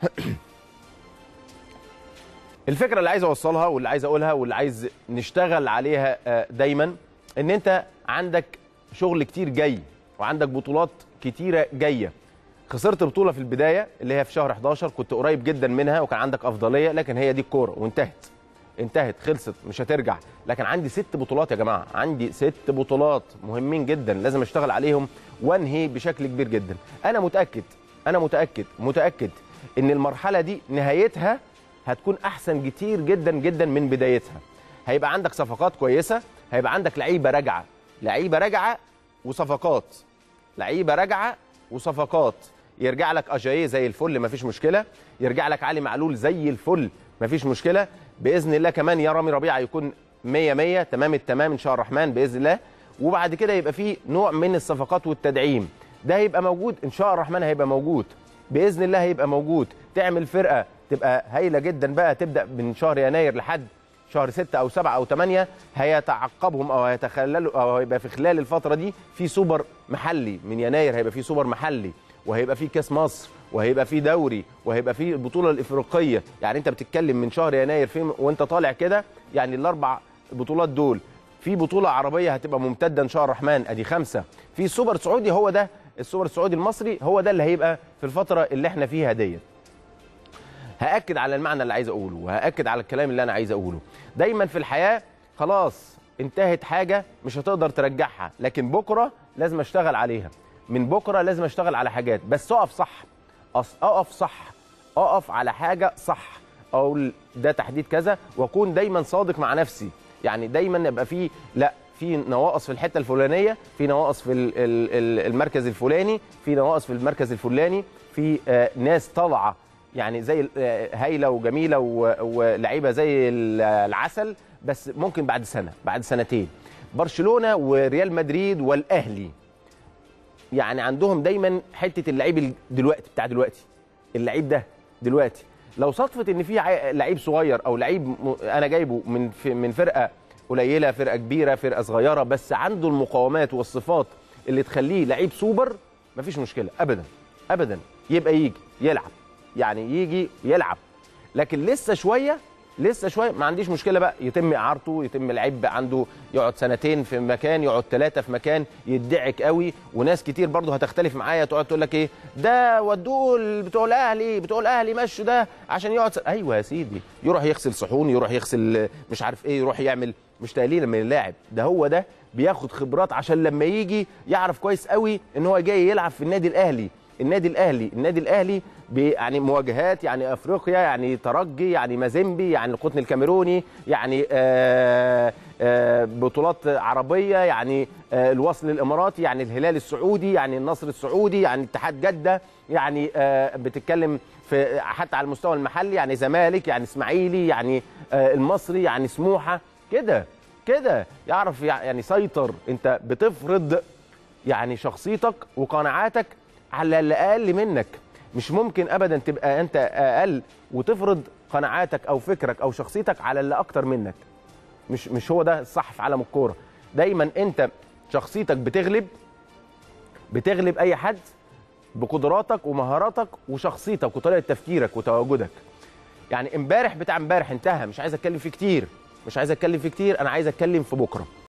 الفكره اللي عايز اوصلها واللي عايز اقولها واللي عايز نشتغل عليها آه، دايما ان انت عندك شغل كتير جاي وعندك بطولات كتيره جايه خسرت بطوله في البدايه اللي هي في شهر 11 كنت قريب جدا منها وكان عندك افضليه لكن هي دي الكوره وانتهت انتهت خلصت مش هترجع لكن عندي ست بطولات يا جماعه عندي ست بطولات مهمين جدا لازم اشتغل عليهم وانهي بشكل كبير جدا انا متاكد انا متاكد متاكد ان المرحله دي نهايتها هتكون احسن كتير جدا جدا من بدايتها هيبقى عندك صفقات كويسه هيبقى عندك لعيبه راجعه لعيبه راجعه وصفقات لعيبه راجعه وصفقات يرجع لك اجاييه زي الفل مفيش مشكله يرجع لك علي معلول زي الفل مفيش مشكله باذن الله كمان يا رامي ربيعه يكون 100 100 تمام التمام ان شاء الرحمن باذن الله وبعد كده يبقى في نوع من الصفقات والتدعيم ده هيبقى موجود ان شاء الرحمن هيبقى موجود باذن الله هيبقى موجود تعمل فرقه تبقى هايله جدا بقى تبدا من شهر يناير لحد شهر 6 او 7 او 8 هيتعقبهم او هيتخللوا او هيبقى في خلال الفتره دي في سوبر محلي من يناير هيبقى في سوبر محلي وهيبقى في كاس مصر وهيبقى في دوري وهيبقى في البطوله الافريقيه يعني انت بتتكلم من شهر يناير في وانت طالع كده يعني الاربع بطولات دول في بطوله عربيه هتبقى ممتده ان شاء الرحمن ادي خمسه في سوبر سعودي هو ده السوبر السعودي المصري هو ده اللي هيبقى في الفتره اللي احنا فيها ديت هاكد على المعنى اللي عايز اقوله وهاكد على الكلام اللي انا عايز اقوله دايما في الحياه خلاص انتهت حاجه مش هتقدر ترجعها لكن بكره لازم اشتغل عليها من بكره لازم اشتغل على حاجات بس اقف صح أص- اقف صح اقف على حاجه صح اقول ده تحديد كذا واكون دايما صادق مع نفسي يعني دايما يبقى في لا في نواقص في الحته الفلانيه في نواقص في ال- ال- ال- المركز الفلاني في نواقص في المركز الفلاني في آه، ناس طالعه يعني زي ال- آه، هايله وجميله و- ولعيبه زي ال- العسل بس ممكن بعد سنه بعد سنتين برشلونه وريال مدريد والاهلي يعني عندهم دايما حته اللعيب ال- دلوقتي بتاع دلوقتي اللعيب ده دلوقتي لو صدفت ان في عي- لعيب صغير او لعيب م- انا جايبه من في- من فرقه قليله فرقه كبيره فرقه صغيره بس عنده المقومات والصفات اللي تخليه لعيب سوبر مفيش مشكله ابدا ابدا يبقى يجي يلعب يعني يجي يلعب لكن لسه شويه لسه شويه ما عنديش مشكله بقى يتم اعارته يتم العيب عنده يقعد سنتين في مكان يقعد ثلاثه في مكان يدعك قوي وناس كتير برضه هتختلف معايا تقعد تقول لك ايه ده ودوه ال- بتوع الاهلي بتوع الاهلي مشوا ده عشان يقعد س... ايوه يا سيدي يروح يغسل صحون يروح يغسل مش عارف ايه يروح يعمل مش تقليلا من اللاعب ده هو ده بياخد خبرات عشان لما يجي يعرف كويس قوي ان هو جاي يلعب في النادي الاهلي النادي الاهلي النادي الاهلي بي- يعني مواجهات يعني افريقيا يعني ترجي يعني مازيمبي يعني القطن الكاميروني يعني آه آه بطولات عربيه يعني آه الوصل الاماراتي يعني الهلال السعودي يعني النصر السعودي يعني اتحاد جده يعني آه بتتكلم في حتى على المستوى المحلي يعني زمالك يعني اسماعيلي يعني آه المصري يعني سموحه كده كده يعرف يع- يعني يسيطر انت بتفرض يعني شخصيتك وقناعاتك على اللي اقل منك مش ممكن ابدا تبقى انت اقل وتفرض قناعاتك او فكرك او شخصيتك على اللي اكتر منك مش مش هو ده الصح في عالم الكوره دايما انت شخصيتك بتغلب بتغلب اي حد بقدراتك ومهاراتك وشخصيتك وطريقه تفكيرك وتواجدك يعني امبارح بتاع امبارح انتهى مش عايز اتكلم فيه كتير مش عايز اتكلم فيه كتير انا عايز اتكلم في بكره